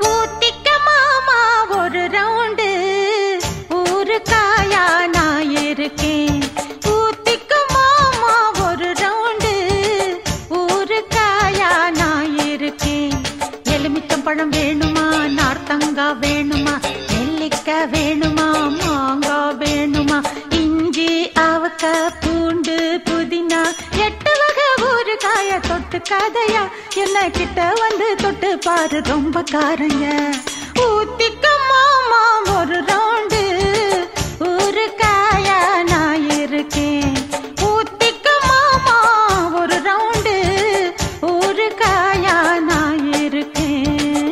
ஊத்திக்க மாமா ஒரு ரவுண்டு ஊருக்காயா நான் இருக்கேன் ஊத்திக்க மாமா ஒரு ரவுண்டு ஊருக்காயா நான் இருக்கேன் எலுமிச்சம் பழம் வேணுமா நார்த்தங்கா வேணுமா நெல்லிக்காய் வேணுமா மாங்காய் வேணுமா இஞ்சி அவக்க பூண்டு புதினா எட்டு வகை ஊறுகாய தொட்டு கதையா என்ன கிட்ட வந்து தொட்டு பாரு ரொம்ப காரங்க ஊத்திக்க மாமா ஒரு ரவுண்டு ஊறுகாயா நான் இருக்கேன் ஊத்திக்க மாமா ஒரு ரவுண்டு ஊறுகாயா நான் இருக்கேன்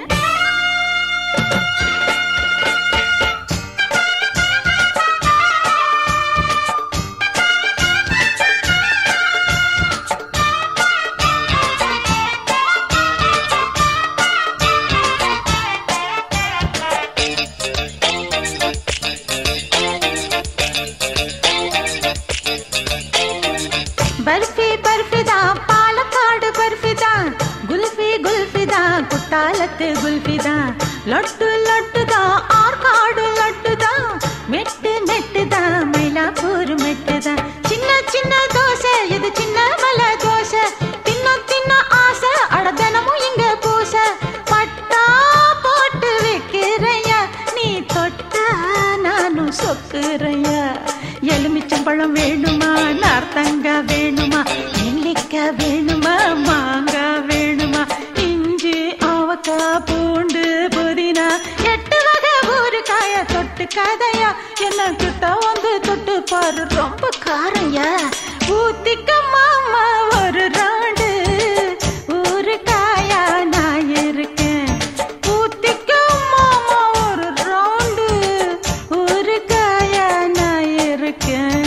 பர்ஃபி பர்ஃபி தான் பாலக்காடு பர்ஃபி தான் குல்ஃபி குல்ஃபி தான் குத்தாலத்து குல்ஃபி தான் லட்டு லட்டு தான் ஆற்காடு லட்டு தான் மெட்டு மெட்டு தான் மயிலாப்பூர் மெட்டு தான் சின்ன சின்ன தோசை இது சின்ன மலை தோசை தின்ன தின்ன ஆசை அட தினமும் இங்க பூச பட்டா போட்டு வைக்கிறையா நீ தொட்டா நானும் சொக்குறையா எலுமிச்சம் பழம் வேணுமா நார்த்தங்கா வேணுமா நெல்லிக்காய் வேணுமா மாங்காய் வேணுமா இஞ்சி அவக்கா பூண்டு புதினா எட்டு வகை ஊறுகாய தொட்டு கதையா என்ன கிட்ட வந்து தொட்டு பாரு ரொம்ப காரையா ஊத்திக்க மாமா ஒரு ராண்டு ஊறுகாயா நான் இருக்கேன் ஊத்திக்க மாமா ஒரு ரவுண்டு ஊறுகாயா நான் இருக்கேன்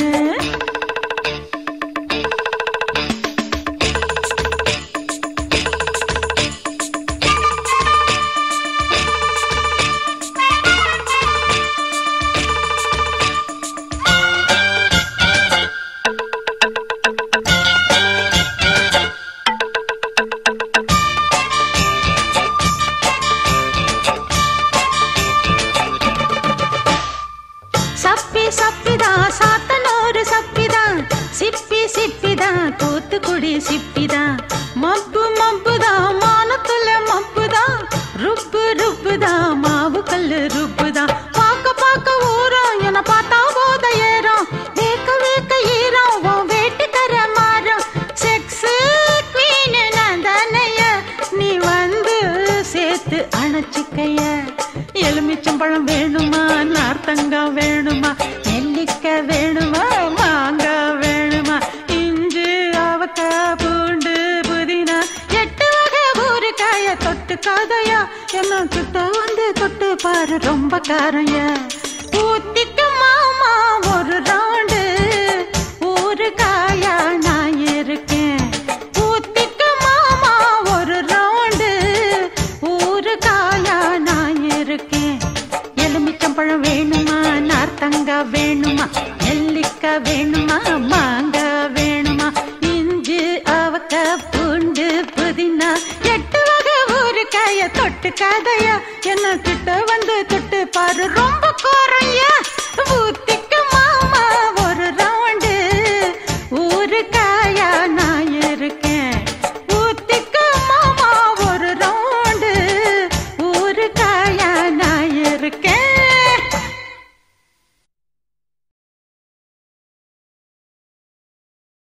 சப்பி சப்பிதான் சாத்தனூறு சப்பிதான் சிப்பி சிப்பிதான் தூத்துக்குடி சிப்பிதான் மப்பு மப்புதான் மானத்துல மப்புதான் ருப்பு ருப்புதான் மாவு கல்லு ருப்புதான் பார்க்க பார்க்க ஊறம் என பார்த்தா போத ஏறும் வேக்க வேக்க ஈரம் உன் வேட்டுக்கர மாறும் செக்ஸ் குவீன் நான் தானைய நீ வந்து சேர்த்து அணைச்சிக்கைய எலுமிச்சம்பழம் வேணுமா நார்த்தங்காய் வேணுமா நெல்லிக்காய் வேணுமா மாங்காய் வேணுமா இஞ்சி அவக்காய் பூண்டு புதினா எட்டு வகை ஊறுகாய தொட்டு கதையா என்ன கிட்ட வந்து தொட்டு பாரு ரொம்ப காரையா ஊத்திக்க மாமா ஒரு ரவுண்டு ஊறுகாயா நான் இருக்கேன் ஊத்திக்க மாமா ஒரு ரவுண்டு ஊறுகாயா நான் இருக்கேன் எலுமிச்சம்பழம் வேணுமா நார்த்தங்காய் வேணுமா நெல்லிக்காய் வேணுமா மாங்காய் வேணுமா இஞ்சி அவக்காய் பூண்டு புதினா எட்டு வகை ஊறுகாய தொட்டு கதையா என்ன கிட்ட வந்து தொட்டு பாரு ரொம்ப கோரையா ஊத்தி